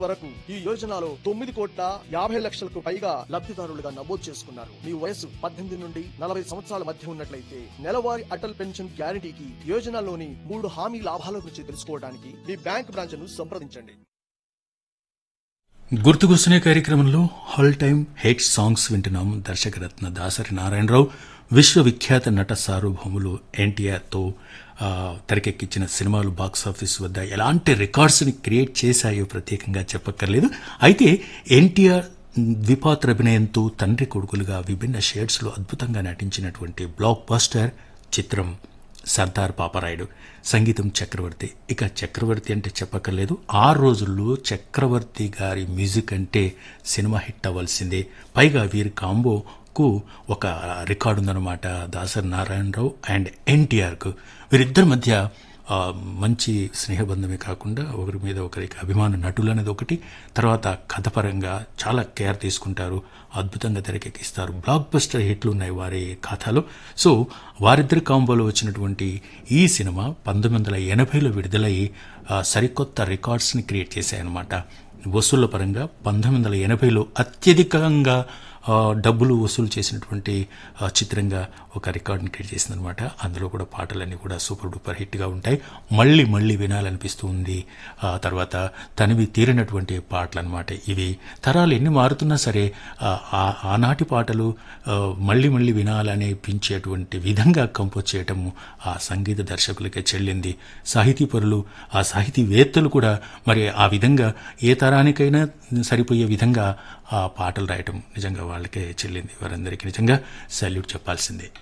వరకు ఈ యోజనలో తొమ్మిది కోట్ల యాభై లక్షలకు పైగా లబ్ధిదారులుగా నమోదు చేసుకున్నారు మీ వయసు పద్దెనిమిది నుండి నలభై సంవత్సరాల మధ్య ఉన్నట్లయితే నెలవారీ అటల్ పెన్షన్ గ్యారంటీకి యోజనలోని మూడు హామీ లాభాల గురించి తెలుసుకోవడానికి మీ బ్యాంక్ బ్రాంచ్ ను సంప్రదించండి గుర్తుకొస్తున్న కార్యక్రమంలో హాల్ టైమ్ హెయిట్ సాంగ్స్ వింటున్నాం దర్శకరత్న దాసరి నారాయణరావు విశ్వవిఖ్యాత నట సార్వభౌములు ఎన్టీఆర్తో ఆ, తెరకెక్కించిన సినిమాలు బాక్స్ ఆఫీస్ వద్ద ఎలాంటి రికార్డ్స్ని క్రియేట్ చేశాయో ప్రత్యేకంగా చెప్పక్కర్లేదు అయితే ఎన్టీఆర్ ద్విపాత్ర అభినయంతో తండ్రి కొడుకులుగా విభిన్న షేడ్స్లో అద్భుతంగా నటించినటువంటి బ్లాక్ బస్టర్ చిత్రం సర్దార్ పాపరాయుడు సంగీతం చక్రవర్తి ఇక చక్రవర్తి అంటే చెప్పక్కర్లేదు ఆ రోజుల్లో చక్రవర్తి గారి మ్యూజిక్ అంటే సినిమా హిట్ అవ్వాల్సిందే పైగా వీరి కాంబోకు ఒక రికార్డు ఉందన్నమాట దాసరి నారాయణరావు అండ్ ఎన్టీఆర్కు వీరిద్దరి మధ్య ఆ, మంచి స్నేహబంధమే కాకుండా ఒకరి మీద ఒకరికి అభిమాన నటులు అనేది ఒకటి తర్వాత కథపరంగా చాలా కేర్ తీసుకుంటారు అద్భుతంగా తెరకెక్కిస్తారు బ్లాక్ బస్టర్ హిట్లు ఉన్నాయి వారి ఖాతాలో సో వారిద్దరి కాంబోలో వచ్చినటువంటి ఈ సినిమా పంతొమ్మిది వందల ఎనభైలో విడుదలై ఆ, సరికొత్త రికార్డ్స్ని క్రియేట్ చేశాయన్నమాట వసూళ్ల పరంగా పంతొమ్మిది వందల ఎనభైలో అత్యధికంగా ఆ, డబ్బులు వసూలు చేసినటువంటి ఆ, చిత్రంగా ఒక రికార్డుని క్రియేట్ చేసిందనమాట అందులో కూడా పాటలన్నీ కూడా సూపర్ డూపర్ హిట్గా ఉంటాయి మళ్ళీ మళ్ళీ వినాలనిపిస్తూ ఉంది ఆ తర్వాత తనివి తీరినటువంటి పాటలు అనమాట ఇవి తరాలు ఎన్ని మారుతున్నా సరే ఆ, ఆ- ఆనాటి పాటలు ఆ, మళ్ళీ మళ్ళీ వినాలనిపించేటువంటి విధంగా కంపోజ్ చేయటము ఆ సంగీత దర్శకులకే చెల్లింది సాహితీపరులు ఆ సాహితీవేత్తలు కూడా మరి ఆ విధంగా ఏ తరానికైనా సరిపోయే విధంగా ఆ పాటలు రాయటం నిజంగా వాళ్ళకే చెల్లింది వారందరికీ నిజంగా సల్యూట్ చెప్పాల్సిందే